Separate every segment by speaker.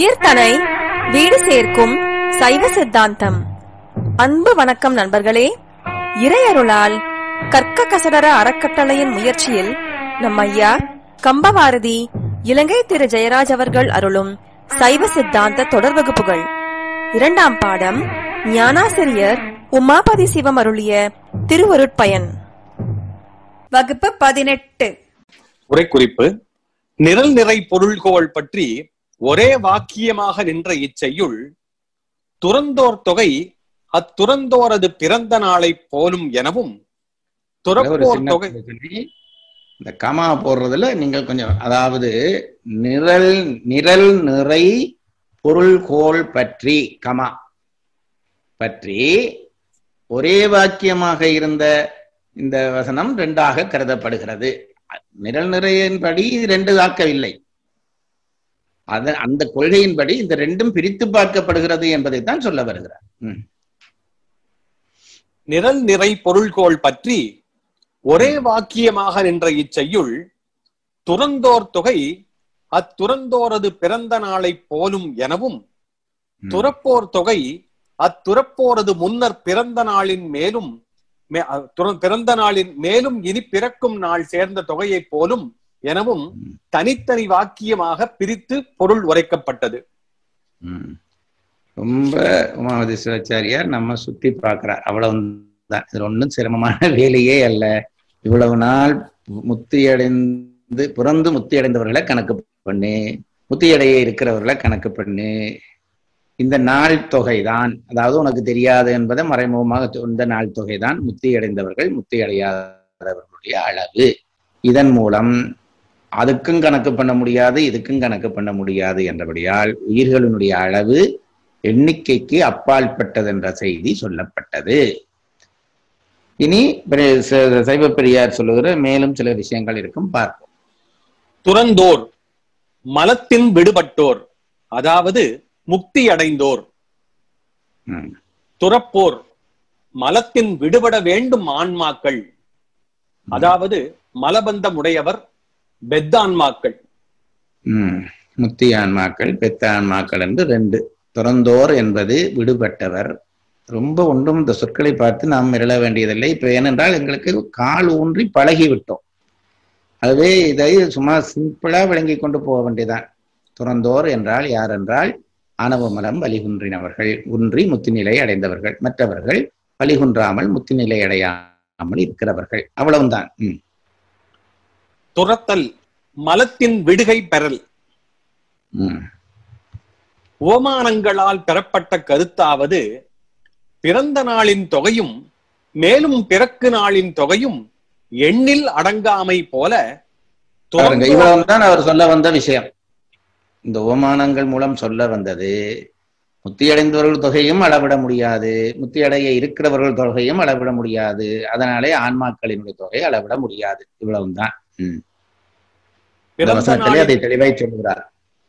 Speaker 1: உயிர்தனை வீடு சேர்க்கும் சைவ சித்தாந்தம் அன்பு வணக்கம் நண்பர்களே இறையருளால் கற்க கசடர அறக்கட்டளையின் முயற்சியில் நம் ஐயா கம்பவாரதி இலங்கை திரு ஜெயராஜ் அவர்கள் அருளும் சைவ சித்தாந்த தொடர் வகுப்புகள் இரண்டாம் பாடம் ஞானாசிரியர் உமாபதி சிவம் அருளிய திருவருட்பயன்
Speaker 2: வகுப்பு பதினெட்டு
Speaker 3: உரைக்குறிப்பு நிரல் நிறை பொருள்கோள் பற்றி ஒரே வாக்கியமாக நின்ற இச்செய்யுள் துறந்தோர் தொகை அத்துறந்தோரது பிறந்த நாளை போலும் எனவும்
Speaker 4: ஒரு
Speaker 3: துறப்போர்
Speaker 4: சின்ன
Speaker 3: தொகை
Speaker 4: பிரச்சனை. இந்த கமா போடுறதுல நீங்கள் கொஞ்சம் அதாவது நிரல் நிரல் நிறை பொருள்கோள் பற்றி கமா பற்றி ஒரே வாக்கியமாக இருந்த இந்த வசனம் ரெண்டாக கருதப்படுகிறது நிரல் நிறையின்படி இது ரெண்டு ஆக்கவில்லை அத அந்த கொள்கையின்படி இந்த ரெண்டும் பிரித்து பார்க்கப்படுகிறது என்பதைத்தான் சொல்ல வருகிறார் ம்.
Speaker 3: நிரல் நிறை பொருள்கோள் பற்றி ஒரே வாக்கியமாக நின்ற இச்செய்யுள் துறந்தோர் தொகை அத்துறந்தோரது பிறந்த நாளை போலும் எனவும்
Speaker 4: ம்.
Speaker 3: துறப்போர் தொகை அத்துறப்போரது முன்னர் பிறந்த நாளின் மேலும் மே- அ, துற- பிறந்த நாளின் மேலும் இனி பிறக்கும் நாள் சேர்ந்த தொகையைப் போலும் எனவும்
Speaker 4: ம்.
Speaker 3: தனித்தனி வாக்கியமாக பிரித்து பொருள் உரைக்கப்பட்டது
Speaker 4: ம். ரொம்ப உமாவதி சிவாச்சாரியார் நம்ம சுத்தி பார்க்கிறார் அவ்வளவுதான் இது ஒன்றும் சிரமமான வேலையே அல்ல இவ்வளவு நாள் முத்தி அடைந்து பிறந்து முத்தி அடைந்தவர்களை கணக்கு பண்ணு முத்தியடைய இருக்கிறவர்களை கணக்கு பண்ணு இந்த நாள் தொகை தான் அதாவது உனக்கு தெரியாது என்பதை மறைமுகமாக சொ- இந்த நாள் தொகை தான் முத்தி அடைந்தவர்கள் முத்தி அடையாதவர்களுடைய அளவு இதன் மூலம் அதுக்கும் கணக்கு பண்ண முடியாது இதுக்கும் கணக்கு பண்ண முடியாது என்றபடியால் உயிர்களினுடைய அளவு எண்ணிக்கைக்கு அப்பாற்பட்டது என்ற செய்தி சொல்லப்பட்டது இனி பிர- ச- சைவ பெரியார் சொல்லுகிற மேலும் சில விஷயங்கள் இருக்கும் பார்ப்போம்
Speaker 3: துறந்தோர் மலத்தின் விடுபட்டோர் அதாவது முக்தி அடைந்தோர்
Speaker 4: ம்,
Speaker 3: துறப்போர் மலத்தின் விடுபட வேண்டும் ஆன்மாக்கள் அதாவது மலபந்தம் உடையவர் பெத்தான்மாக்கள்
Speaker 4: ம். முத்தி ஆன்மாக்கள் பெத்த ஆன்மாக்கள் என்று ரெண்டு துறந்தோர் என்பது விடுபட்டவர் ரொம்ப ஒன்றும் இந்த சொற்களை பார்த்து நாம் மிரள வேண்டியதில்லை இப்ப ஏனென்றால் எங்களுக்கு கால் ஊன்றி பழகி விட்டோம் அதுவே இதை சும்மா சிம்பிளா விளங்கி கொண்டு போக வேண்டியதான் துறந்தோர் என்றால் யார் என்றால் ஆணவ மலம் வலிகுன்றினவர்கள் குன்றி முத்திநிலை அடைந்தவர்கள் மற்றவர்கள் வலிகுன்றாமல் முத்திநிலை அடையாமல் இருக்கிறவர்கள் அவ்வளவுதான் ம்
Speaker 3: துரத்தல் மலத்தின் விடுகை பெறல்
Speaker 4: ம்
Speaker 3: ஓமானங்களால் பெறப்பட்ட கருத்தாவது பிறந்த நாளின் தொகையும் மேலும் பிறக்கு நாளின் தொகையும் எண்ணில் அடங்காமை போல
Speaker 4: பாருங்க
Speaker 3: துறந்தோர்
Speaker 4: இவ்வளவுதான் அவர் சொல்ல வந்த விஷயம் இந்த ஓமானங்கள் மூலம் சொல்ல வந்தது முத்தியடைந்தவர்கள் தொகையும் அளவிட முடியாது முத்தியடைய இருக்கிறவர்கள் தொகையும் அளவிட முடியாது அதனாலே ஆன்மாக்களினுடைய தொகை அளவிட முடியாது இவ்வளவுதான் ம். இந்த
Speaker 3: பிறந்த
Speaker 4: வசனத்திலே அதை
Speaker 3: நாளின்
Speaker 4: தெளிவாய் சொல்கிறார்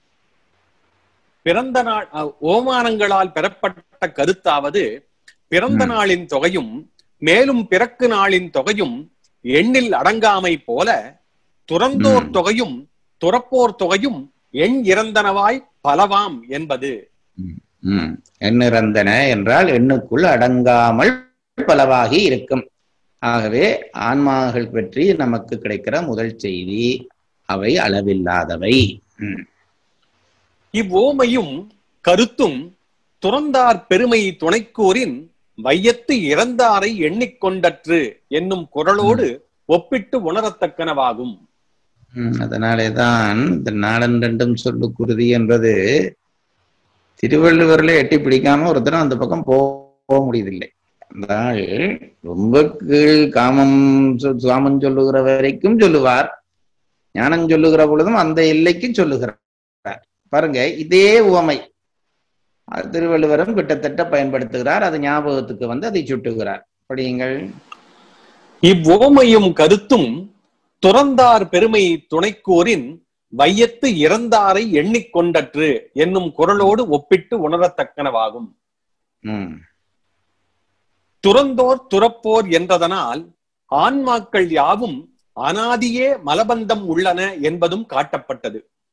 Speaker 3: பிறந்த நாள் அ, ஓமானங்களால் பெறப்பட்ட கருத்தாவது பிறந்த
Speaker 4: ம்.
Speaker 3: நாளின் தொகையும் மேலும் பிறக்கு நாளின் தொகையும் எண்ணில் அடங்காமை போல துறந்தோர்
Speaker 4: ம்.
Speaker 3: தொகையும் துறப்போர் தொகையும் எண் இறந்தனவாய் பலவாம் என்பது
Speaker 4: ம். எண்ணிறந்தன என்றால் எண்ணுக்குள் அடங்காமல் பலவாகி இருக்கும் ஆகவே ஆன்மாக்கள் பற்றி நமக்கு கிடைக்கிற முதல் செய்தி அவை அளவில்லாதவை ம்.
Speaker 3: இவ்வோமையும் கருத்தும் துறந்தார் பெருமை துணைக்கூறின் வையத்து இறந்தாரை எண்ணிக்கொண்டற்று என்னும் குரலோடு ஒப்பிட்டு உணரத்தக்கனவாகும்
Speaker 4: ம், அதனாலே தான் இந்த நாடன் ரெண்டும் சொல்லு குருதி என்பது திருவள்ளுவர்ல எட்டி பிடிக்காம ஒருத்தரும் அந்த பக்கம் போ- போக முடியதில்லை அந்த ஆள் ரொம்ப கீழ் காமம் சொ- சாமம் சொல்லுகிற வரைக்கும் சொல்லுவார் ஞானம் சொல்லுகிற பொழுதும் அந்த எல்லைக்கும் சொல்லுகிறார் பாருங்க இதே உவமை அது திருவள்ளுவரும் கிட்டத்தட்ட பயன்படுத்துகிறார் அது ஞாபகத்துக்கு வந்து அதை சுட்டுகிறார் படியுங்கள்
Speaker 3: இவ்வோமையும் கருத்தும் துறந்தார் பெருமை துணைக்கூறின் வையத்து இறந்தாரை எண்ணிக்கொண்டற்று என்னும் குரலோடு ஒப்பிட்டு உணரத்தக்கனவாகும்
Speaker 4: ம்
Speaker 3: துறந்தோர் துறப்போர் என்றதனால் ஆன்மாக்கள் யாவும் அனாதியே மலபந்தம் உள்ளன என்பதும் காட்டப்பட்டது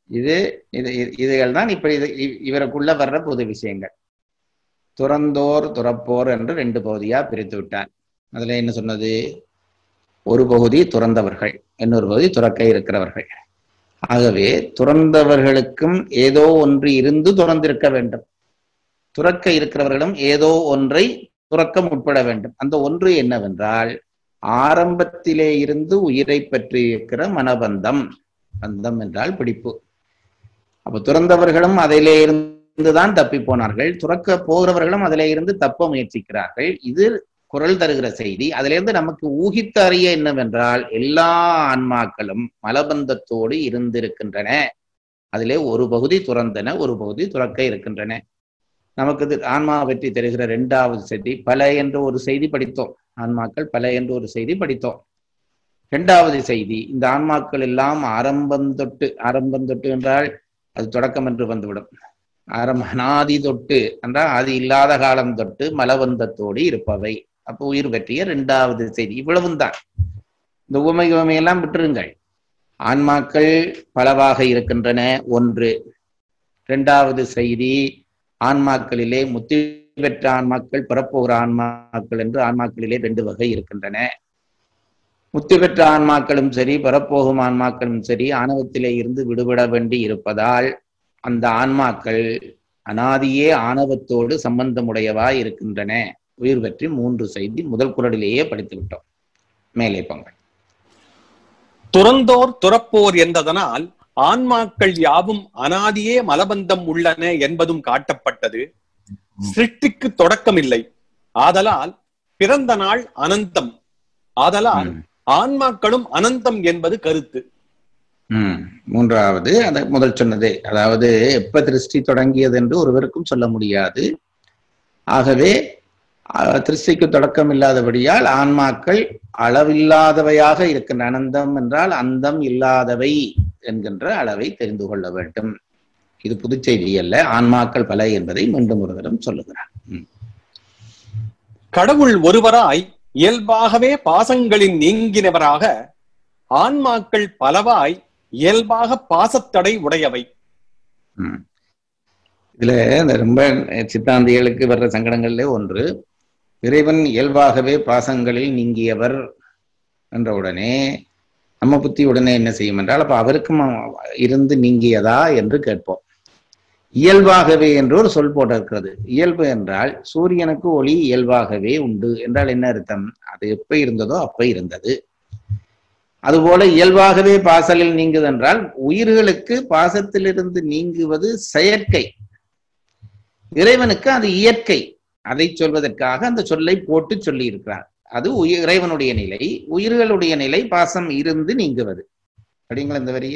Speaker 4: இது இது இது- இதுகள் தான் இப்ப இது இ- இவருக்குள்ள வர்ற பொது விஷயங்கள் துறந்தோர் துறப்போர் என்று ரெண்டு பகுதியா பிரித்து விட்டார் அதுல என்ன சொன்னது ஒரு பகுதி துறந்தவர்கள் இன்னொரு பகுதி துறக்க இருக்கிறவர்கள் ஆகவே துறந்தவர்களுக்கும் ஏதோ ஒன்று இருந்து துறந்திருக்க வேண்டும் துறக்க இருக்கிறவர்களும் ஏதோ ஒன்றை துறக்க முற்பட வேண்டும் அந்த ஒன்று என்னவென்றால் ஆரம்பத்திலே இருந்து உயிரை பற்றி இருக்கிற மனபந்தம் பந்தம் என்றால் பிடிப்பு அப்ப துறந்தவர்களும் அதிலே இருந்துதான் தப்பி போனார்கள் துறக்க போகிறவர்களும் அதிலே இருந்து தப்ப முயற்சிக்கிறார்கள் இது குரல் தருகிற செய்தி அதிலிருந்து நமக்கு ஊகித்து அறிய என்னவென்றால் எல்லா ஆன்மாக்களும் மலபந்தத்தோடு இருந்திருக்கின்றன அதிலே ஒரு பகுதி துறந்தன ஒரு பகுதி துறக்க இருக்கின்றன நமக்கு இது ஆன்மா பற்றி தருகிற இரண்டாவது செய்தி பல என்று ஒரு செய்தி படித்தோம் ஆன்மாக்கள் பல என்று ஒரு செய்தி படித்தோம் இரண்டாவது செய்தி இந்த ஆன்மாக்கள் எல்லாம் ஆரம்பம் தொட்டு ஆரம்பம் தொட்டு என்றால் அது தொடக்கம் என்று வந்துவிடும் ஆரம்ப அனாதி தொட்டு என்றால் அது இல்லாத காலம் தொட்டு மலபந்தத்தோடு இருப்பவை அப்போ உயிர் பற்றிய இரண்டாவது செய்தி இவ்வளவும் தான் இந்த உவமை உவமையெல்லாம் விட்டுருங்கள் ஆன்மாக்கள் பலவாக இருக்கின்றன ஒன்று இரண்டாவது செய்தி ஆன்மாக்களிலே முத்தி பெற்ற ஆன்மாக்கள் பிறப்போகிற ஆன்மாக்கள் என்று ஆன்மாக்களிலே ரெண்டு வகை இருக்கின்றன முத்தி பெற்ற ஆன்மாக்களும் சரி பிறப்போகும் ஆன்மாக்களும் சரி ஆணவத்திலே இருந்து விடுபட வேண்டி இருப்பதால் அந்த ஆன்மாக்கள் அனாதியே ஆணவத்தோடு சம்பந்தமுடையவா இருக்கின்றன உயிர் பற்றி மூன்று செய்தி முதல் குரலிலேயே படித்து விட்டோம் மேலே பொங்கல்
Speaker 3: துறந்தோர் துறப்போர் என்பதனால் ஆன்மாக்கள் யாவும் அனாதியே மலபந்தம் உள்ளன என்பதும் காட்டப்பட்டது சிருஷ்டிக்கு தொடக்கமில்லை ஆதலால் பிறந்த நாள் அனந்தம் ஆதலால்
Speaker 4: ம்.
Speaker 3: ஆன்மாக்களும் அனந்தம் என்பது கருத்து
Speaker 4: ம் மூன்றாவது அந்த முதல் சொன்னது அதாவது எப்ப திருஷ்டி தொடங்கியது என்று ஒருவருக்கும் சொல்ல முடியாது ஆகவே அஹ், திருஷ்டிக்கு தொடக்கம் இல்லாதபடியால் ஆன்மாக்கள் அளவில்லாதவையாக இருக்கின்ற அனந்தம் என்றால் அந்தம் இல்லாதவை என்கின்ற அளவை தெரிந்து கொள்ள வேண்டும் இது புதுச்செய்தி அல்ல ஆன்மாக்கள் பல என்பதை மீண்டும் ஒரு தரம் சொல்லுகிறார் ம்.
Speaker 3: கடவுள் ஒருவராய் இயல்பாகவே பாசங்களின் நீங்கினவராக ஆன்மாக்கள் பலவாய் இயல்பாக பாசத்தடை உடையவை
Speaker 4: ம். இதுல இந்த ரொம்ப சித்தாந்திகளுக்கு வர்ற சங்கடங்கள்ல ஒன்று இறைவன் இயல்பாகவே பாசங்களில் நீங்கியவர் என்ற உடனே நம்ம புத்தி உடனே என்ன செய்யும் என்றால் அப்ப அவருக்கும் இருந்து நீங்கியதா என்று கேட்போம் இயல்பாகவே என்று ஒரு சொல் போட்டிருக்கிறது இயல்பு என்றால் சூரியனுக்கு ஒளி இயல்பாகவே உண்டு என்றால் என்ன அர்த்தம் அது எப்ப இருந்ததோ அப்ப இருந்தது அதுபோல இயல்பாகவே பாசலில் நீங்குது என்றால் உயிர்களுக்கு பாசத்திலிருந்து நீங்குவது செயற்கை இறைவனுக்கு அது இயற்கை அதை சொல்வதற்காக அந்த சொல்லை போட்டு சொல்லி இருக்கிறார் அது உயிர் இறைவனுடைய நிலை உயிர்களுடைய நிலை பாசம் இருந்து நீங்குவது அப்படிங்களா இந்த வரியை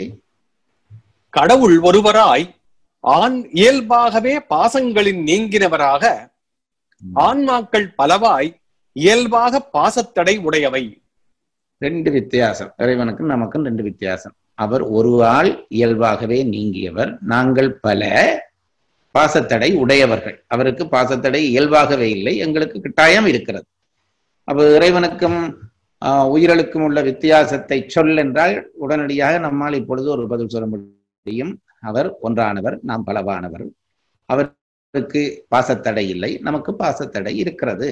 Speaker 3: கடவுள் ஒருவராய் ஆண் இயல்பாகவே பாசங்களின் நீங்கினவராக ஆன்மாக்கள் பலவாய் இயல்பாக பாசத்தடை உடையவை
Speaker 4: ரெண்டு வித்தியாசம் இறைவனுக்கும் நமக்கும் ரெண்டு வித்தியாசம் அவர் ஒரு ஆள் இயல்பாகவே நீங்கியவர் நாங்கள் பல பாசத்தடை உடையவர்கள் அவருக்கு பாசத்தடை இயல்பாகவே இல்லை எங்களுக்கு கட்டாயம் இருக்கிறது அப்ப இறைவனுக்கும் ஆஹ், உயிர்களுக்கும் உள்ள வித்தியாசத்தை சொல் என்றால் உடனடியாக நம்மால் இப்பொழுது ஒரு பதில் சொல்ல முடியும் அவர் ஒன்றானவர் நாம் பலவானவர் அவருக்கு பாசத்தடை இல்லை நமக்கு பாசத்தடை இருக்கிறது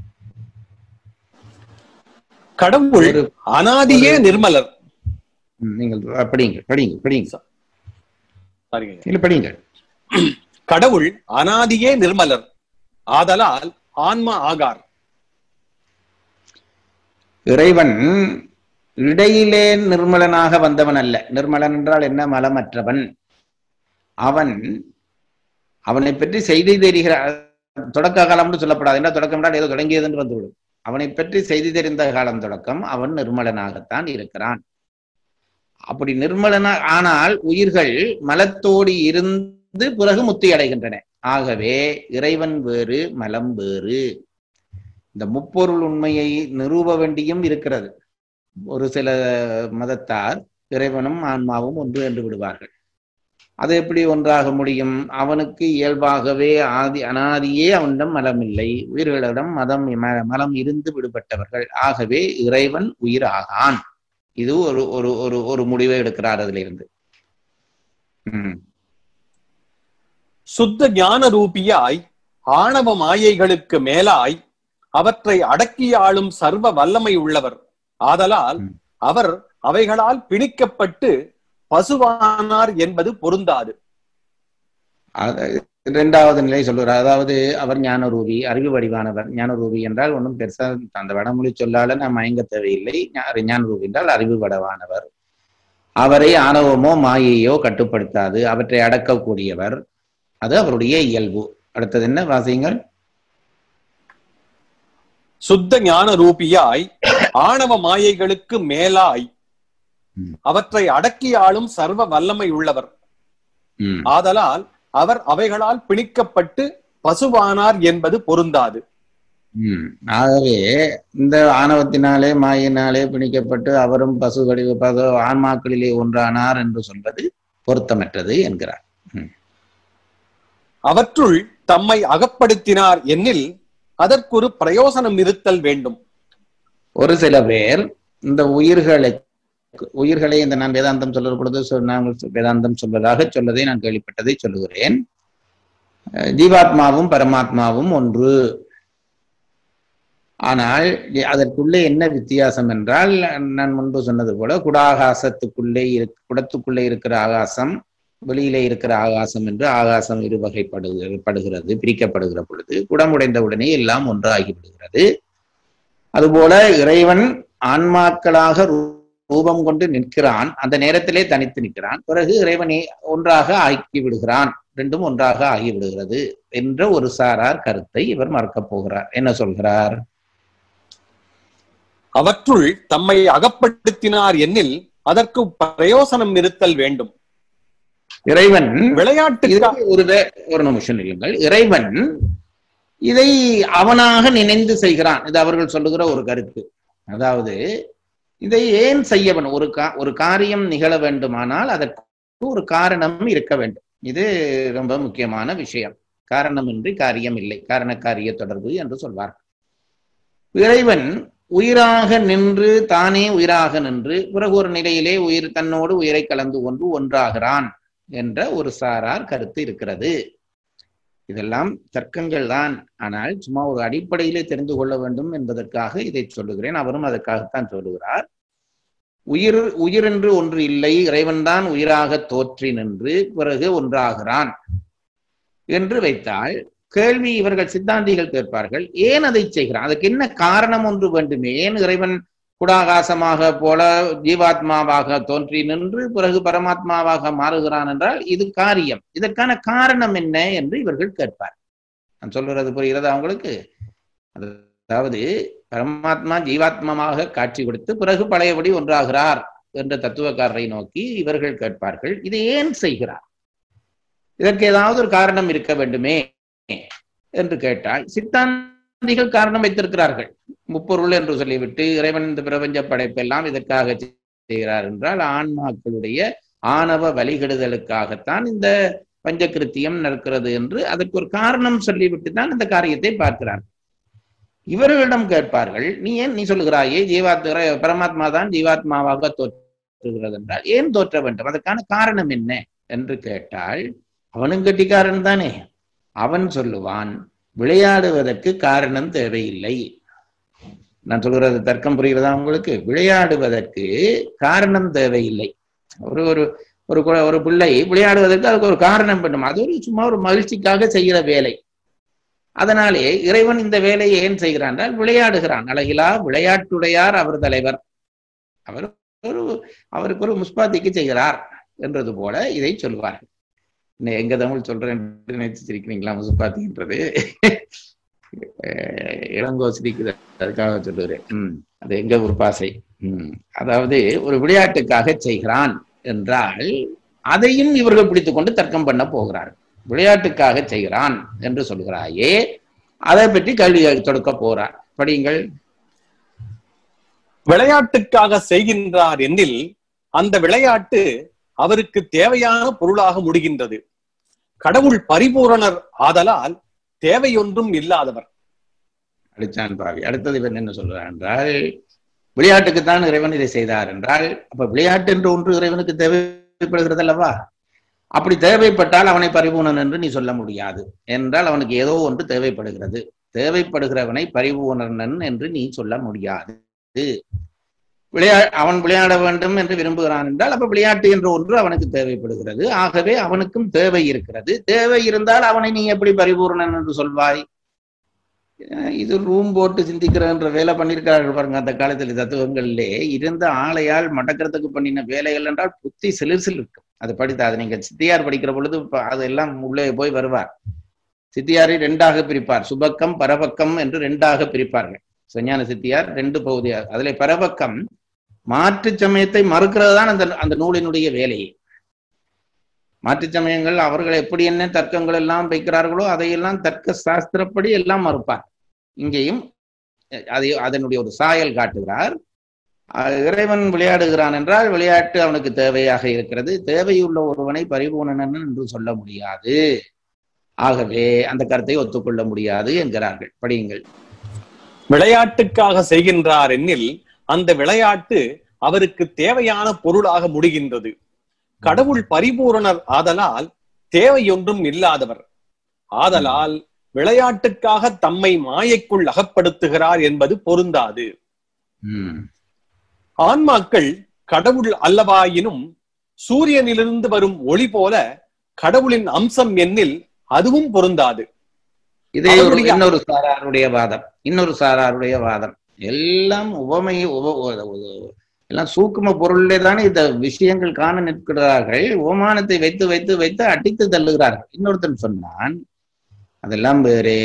Speaker 3: கடவுள்
Speaker 4: ஒரு
Speaker 3: அனாதியே நிர்மலர்
Speaker 4: ம், நீங்கள் படிங்க படிங்க படிங்க
Speaker 3: சரிங்க
Speaker 4: இல்ல படிங்க
Speaker 3: கடவுள் அனாதியே நிர்மலர் ஆதலால் ஆன்மா ஆகார்
Speaker 4: இறைவன் இடையிலே நிர்மலனாக வந்தவன் அல்ல நிர்மலன் என்றால் என்ன மலமற்றவன் அவன் அவனை பற்றி செய்தி தெரிகிற தொடக்க காலம்னு சொல்லப்படாது என்ன தொடக்கம் என்றால் ஏதோ தொடங்கியதுன்னு வந்துவிடும் அவனை பற்றி செய்தி தெரிந்த காலம் தொடக்கம் அவன் நிர்மலனாகத்தான் இருக்கிறான் அப்படி நிர்மலனா ஆனால் உயிர்கள் மலத்தோடு இருந்து பிறகு முத்தி அடைகின்றன ஆகவே இறைவன் வேறு மலம் வேறு இந்த முப்பொருள் உண்மையை நிறுவ வேண்டியும் இருக்கிறது ஒரு சில மதத்தார் இறைவனும் ஆன்மாவும் ஒன்று என்று விடுவார்கள் அது எப்படி ஒன்றாக முடியும் அவனுக்கு இயல்பாகவே ஆதி அனாதியே அவனிடம் மலம் இல்லை உயிர்களிடம் மதம் ம- மலம் இருந்து விடுபட்டவர்கள் ஆகவே இறைவன் உயிர் ஆகான் இது ஒரு ஒரு ஒரு ஒரு முடிவை எடுக்கிறார் அதிலிருந்து ம்
Speaker 3: சுத்த ஞான ரூபியாய் ஆணவ மாயைகளுக்கு மேலாய் அவற்றை அடக்கி ஆளும் சர்வ வல்லமை உள்ளவர் ஆதலால்
Speaker 4: ம்.
Speaker 3: அவர் அவைகளால் பிணிக்கப்பட்டு பசுவானார் என்பது பொருந்தாது
Speaker 4: அது- இரண்டாவது நிலை சொல்லுறார் அதாவது அவர் ஞானரூபி அறிவு வடிவானவர் ஞானரூபி என்றால் ஒன்றும் பெருசா அந்த வடமொழி சொல்லால நாம் மயங்க தேவையில்லை ஞா- ஞானரூபி என்றால் அறிவு வடவானவர் அவரை ஆணவமோ மாயையோ கட்டுப்படுத்தாது அவற்றை அடக்கக்கூடியவர் அது அவருடைய இயல்பு அடுத்தது என்ன வாசியுங்கள்
Speaker 3: சுத்த ஞான ரூபியாய் ஆணவ மாயைகளுக்கு மேலாய்
Speaker 4: ம்.
Speaker 3: அவற்றை அடக்கி ஆளும் சர்வ வல்லமை உள்ளவர்
Speaker 4: ம்
Speaker 3: ஆதலால் அவர் அவைகளால் பிணிக்கப்பட்டு பசுவானார் என்பது பொருந்தாது
Speaker 4: ம். ஆகவே இந்த ஆணவத்தினாலே மாயினாலே பிணிக்கப்பட்டு அவரும் பசு வடிவ பசு ஆன்மாக்களிலே ஒன்றானார் என்று சொல்வது பொருத்தமற்றது என்கிறார்
Speaker 3: அவற்றுள் தம்மை அகப்படுத்தினார் எனில் அதற்கொரு பிரயோசனம் இருத்தல் வேண்டும்
Speaker 4: ஒரு சில பேர் இந்த உயிர்களை உயிர்களை இந்த நான் வேதாந்தம் சொல்லுற பொழுது சொ- நாங்கள் வேதாந்தம் சொல்வதாக சொல்லதை நான் கேள்விப்பட்டதை சொல்லுகிறேன் அஹ் ஜீவாத்மாவும் பரமாத்மாவும் ஒன்று ஆனால் இ- அதற்குள்ளே என்ன வித்தியாசம் என்றால் நான் முன்பு சொன்னது போல குடாகாசத்துக்குள்ளே இரு குடத்துக்குள்ளே இருக்கிற ஆகாசம் வெளியிலே இருக்கிற ஆகாசம் என்று ஆகாசம் இரு வகைப்படுகிறது படுகிறது பிரிக்கப்படுகிற பொழுது குடமுடைந்த உடனே எல்லாம் ஒன்றாகி விடுகிறது அதுபோல இறைவன் ஆன்மாக்களாக ரூ- ரூபம் கொண்டு நிற்கிறான் அந்த நேரத்திலே தனித்து நிற்கிறான் பிறகு இறைவனை ஒன்றாக ஆக்கி விடுகிறான் ரெண்டும் ஒன்றாக ஆகி விடுகிறது என்ற ஒரு சாரார் கருத்தை இவர் மறக்கப் போகிறார் என்ன சொல்கிறார்
Speaker 3: அவற்றுள் தம்மை அகப்படுத்தினார் எனில் அதற்கு பிரயோசனம் இருத்தல் வேண்டும்
Speaker 4: இறைவன்
Speaker 3: விளையாட்டு
Speaker 4: இதை ஒரு வே- ஒரு நிமிஷம் இல்லைங்கள் இறைவன் இதை அவனாக நினைந்து செய்கிறான் இது அவர்கள் சொல்லுகிற ஒரு கருத்து அதாவது இதை ஏன் செய்ய வேண்டும் ஒரு கா ஒரு காரியம் நிகழ வேண்டுமானால் அதற்கு ஒரு காரணம் இருக்க வேண்டும் இது ரொம்ப முக்கியமான விஷயம் காரணமின்றி காரியம் இல்லை காரண காரிய தொடர்பு என்று சொல்வார் இறைவன் உயிராக நின்று தானே உயிராக நின்று பிறகு ஒரு நிலையிலே உயிர் தன்னோடு உயிரை கலந்து கொண்டு ஒன்றாகிறான் என்ற ஒரு சாரார் கருத்து இருக்கிறது இதெல்லாம் தர்க்கங்கள் தான் ஆனால் சும்மா ஒரு அடிப்படையிலே தெரிந்து கொள்ள வேண்டும் என்பதற்காக இதை சொல்லுகிறேன் அவரும் அதற்காகத்தான் சொல்லுகிறார் உயிர் உயிர் என்று ஒன்று இல்லை இறைவன்தான் உயிராக தோற்றி நின்று பிறகு ஒன்றாகிறான் என்று வைத்தால் கேள்வி இவர்கள் சித்தாந்திகள் கேட்பார்கள் ஏன் அதை செய்கிறான் அதுக்கு என்ன காரணம் ஒன்று வேண்டுமே ஏன் இறைவன் குடாகாசமாக போல ஜீவாத்மாவாக தோன்றி நின்று பிறகு பரமாத்மாவாக மாறுகிறான் என்றால் இது காரியம் இதற்கான காரணம் என்ன என்று இவர்கள் கேட்பார் நான் சொல்றது புரிகிறதா அவங்களுக்கு அதாவது பரமாத்மா ஜீவாத்மமாக காட்சி கொடுத்து பிறகு பழையபடி ஒன்றாகிறார் என்ற தத்துவக்காரரை நோக்கி இவர்கள் கேட்பார்கள் இதை ஏன் செய்கிறார் இதற்கு ஏதாவது ஒரு காரணம் இருக்க வேண்டுமே என்று கேட்டால் சித்தாந்திகள் காரணம் வைத்திருக்கிறார்கள் முப்பொருள் என்று சொல்லிவிட்டு இறைவன் இந்த பிரபஞ்ச படைப்பெல்லாம் இதற்காக செய்கிறார் என்றால் ஆன்மாக்களுடைய ஆணவ வழிகெடுதலுக்காகத்தான் இந்த பஞ்சகிருத்தியம் நடக்கிறது என்று அதற்கு ஒரு காரணம் சொல்லிவிட்டு தான் இந்த காரியத்தை பார்க்கிறார் இவர்களிடம் கேட்பார்கள் நீ ஏன் நீ சொல்லுகிறாயே ஜீவாத் பரமாத்மா தான் ஜீவாத்மாவாக தோற்றுகிறது என்றால் ஏன் தோற்ற வேண்டும் அதற்கான காரணம் என்ன என்று கேட்டால் அவனும் கட்டிக்காரன் தானே அவன் சொல்லுவான் விளையாடுவதற்கு காரணம் தேவையில்லை நான் சொல்கிறது தர்க்கம் புரிகிறதா உங்களுக்கு விளையாடுவதற்கு காரணம் தேவையில்லை ஒரு ஒரு ஒரு கு- ஒரு பிள்ளை விளையாடுவதற்கு அதுக்கு ஒரு காரணம் பண்ணும் அது ஒரு சும்மா ஒரு மகிழ்ச்சிக்காக செய்கிற வேலை அதனாலே இறைவன் இந்த வேலையை ஏன் செய்கிறான் என்றால் விளையாடுகிறான் அழகிலா விளையாட்டுடையார் அவர் தலைவர் அவர் ஒரு அவருக்கு ஒரு முஸ்பாத்திக்கு செய்கிறார் என்றது போல இதை சொல்வார்கள் இன்னும் எங்க தமிழ் சொல்றேன் நினைச்சு சிரிக்கிறீங்களா முசுப்பாத்தின்றது அஹ் இளங்கோ சிரிக்குது அதுக்காக சொல்லுகிறேன் உம் அது எங்க ஒரு பாசை உம் அதாவது ஒரு விளையாட்டுக்காக செய்கிறான் என்றால் அதையும் இவர்கள் பிடித்துக் கொண்டு தர்க்கம் பண்ண போகிறார்கள் விளையாட்டுக்காக செய்கிறான் என்று சொல்கிறாயே அதை பற்றி கேள்வி தொடுக்க போறார் படியுங்கள்
Speaker 3: விளையாட்டுக்காக செய்கின்றார் எனில் அந்த விளையாட்டு அவருக்கு தேவையான பொருளாக முடிகின்றது கடவுள் பரிபூரணர் ஆதலால் தேவையொன்றும் இல்லாதவர்
Speaker 4: அடிச்சான் பாவி அடுத்தது இவன் என்ன சொல்றான் என்றால் விளையாட்டுக்குத்தான் இறைவன் இதை செய்தார் என்றால் அப்ப விளையாட்டு என்று ஒன்று இறைவனுக்கு தேவைப்படுகிறது அல்லவா அப்படி தேவைப்பட்டால் அவனை பரிபூர்ணன் என்று நீ சொல்ல முடியாது என்றால் அவனுக்கு ஏதோ ஒன்று தேவைப்படுகிறது தேவைப்படுகிறவனை பரிபூர்ணன் என்று நீ சொல்ல முடியாது விளையா அவன் விளையாட வேண்டும் என்று விரும்புகிறான் என்றால் அப்ப விளையாட்டு என்ற ஒன்று அவனுக்கு தேவைப்படுகிறது ஆகவே அவனுக்கும் தேவை இருக்கிறது தேவை இருந்தால் அவனை நீ எப்படி பரிபூர்ணன் என்று சொல்வாய் அஹ் இது ரூம் போட்டு சிந்திக்கிறன்ற வேலை பண்ணியிருக்கிறார்கள் பாருங்க அந்த காலத்தில் தத்துவங்களிலே இருந்த ஆளையால் மடக்கிறதுக்கு பண்ணின வேலைகள் என்றால் புத்தி சிலிர்சில் இருக்கும் அது படித்த அது நீங்க சித்தியார் படிக்கிற பொழுது இப்ப அதெல்லாம் உள்ளே போய் வருவார் சித்தியாரை ரெண்டாக பிரிப்பார் சுபக்கம் பரபக்கம் என்று ரெண்டாக பிரிப்பார்கள் சஞ்ஞான சித்தியார் ரெண்டு பகுதியார் அதுல பரபக்கம் மாற்று சமயத்தை மறுக்கிறது தான் அந்த அந்த நூலினுடைய வேலையே மாற்று சமயங்கள் அவர்கள் எப்படி என்ன தர்க்கங்கள் எல்லாம் வைக்கிறார்களோ அதையெல்லாம் தர்க்க சாஸ்திரப்படி எல்லாம் மறுப்பார் இங்கேயும் அஹ், அதை அதனுடைய ஒரு சாயல் காட்டுகிறார் அஹ், இறைவன் விளையாடுகிறான் என்றால் விளையாட்டு அவனுக்கு தேவையாக இருக்கிறது தேவையுள்ள ஒருவனை பரிபூர்ணன் என்று சொல்ல முடியாது ஆகவே அந்த கருத்தை ஒத்துக்கொள்ள முடியாது என்கிறார்கள் படியுங்கள்
Speaker 3: விளையாட்டுக்காக செய்கின்றார் எனில் அந்த விளையாட்டு அவருக்கு தேவையான பொருளாக முடிகின்றது கடவுள் பரிபூரணர் ஆதலால் தேவையொன்றும் இல்லாதவர் ஆதலால் விளையாட்டுக்காக தம்மை மாயைக்குள் அகப்படுத்துகிறார் என்பது பொருந்தாது
Speaker 4: உம்
Speaker 3: ஆன்மாக்கள் கடவுள் அல்லவாயினும் சூரியனிலிருந்து வரும் ஒளி போல கடவுளின் அம்சம் எண்ணில் அதுவும் பொருந்தாது
Speaker 4: இதே ஒரு
Speaker 3: அவருடைய-
Speaker 4: இன்னொரு சாராருடைய வாதம் இன்னொரு சாராருடைய வாதம் எல்லாம் உவமை உவ- உ- உ- எல்லாம் சூக்கும பொருளிலே தானே இந்த விஷயங்கள் காண நிற்கிறார்கள் ஓமானத்தை வைத்து வைத்து வைத்து அடித்து தள்ளுகிறார்கள் இன்னொருத்தன் சொன்னான் அதெல்லாம் வேறே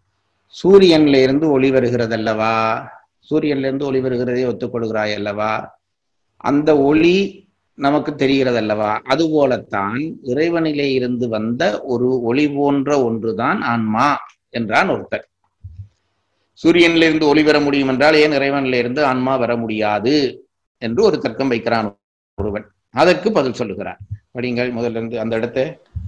Speaker 4: சூரியன்ல இருந்து ஒளி வருகிறது அல்லவா சூரியன்ல இருந்து ஒளி வருகிறதை ஒத்துக்கொள்கிறாய் அல்லவா அந்த ஒளி நமக்கு தெரிகிறது அல்லவா அதுபோலத்தான் இறைவனிலே இருந்து வந்த ஒரு ஒளி போன்ற ஒன்றுதான் ஆன்மா என்றான் ஒருத்தர் சூரியனிலிருந்து ஒளி வர முடியும் என்றால் ஏன் இறைவனில இருந்து ஆன்மா வர முடியாது என்று ஒரு தர்க்கம் வைக்கிறான் ஒருவன் அதற்கு பதில் சொல்லுகிறார் படிங்கள் முதல்ல இருந்து அந்த இடத்தை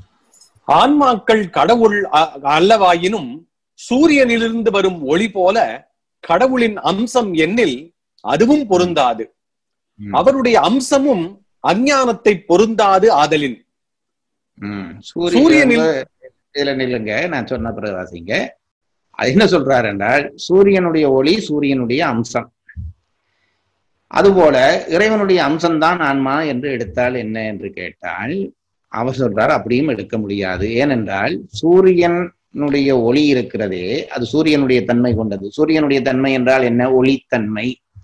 Speaker 3: ஆன்மாக்கள் கடவுள் அ- அல்லவாயினும் சூரியனிலிருந்து வரும் ஒளி போல கடவுளின் அம்சம் எண்ணில் அதுவும் பொருந்தாது
Speaker 4: ம்.
Speaker 3: அவருடைய அம்சமும் அஞ்ஞானத்தை பொருந்தாது ஆதலின்
Speaker 4: ம். சூரியன்
Speaker 3: சூரியனில்-
Speaker 4: இதுல நில்லுங்க நான் சொன்ன பிறகு வாசிங்க அது என்ன சொல்றாரு என்றால் சூரியனுடைய ஒளி சூரியனுடைய அம்சம் அதுபோல இறைவனுடைய அம்சம்தான் ஆன்மா என்று எடுத்தால் என்ன என்று கேட்டால் அவர் சொல்றார் அப்படியும் எடுக்க முடியாது ஏனென்றால் சூரியனுடைய ஒளி இருக்கிறதே அது சூரியனுடைய தன்மை கொண்டது சூரியனுடைய தன்மை என்றால் என்ன ஒளித்தன்மை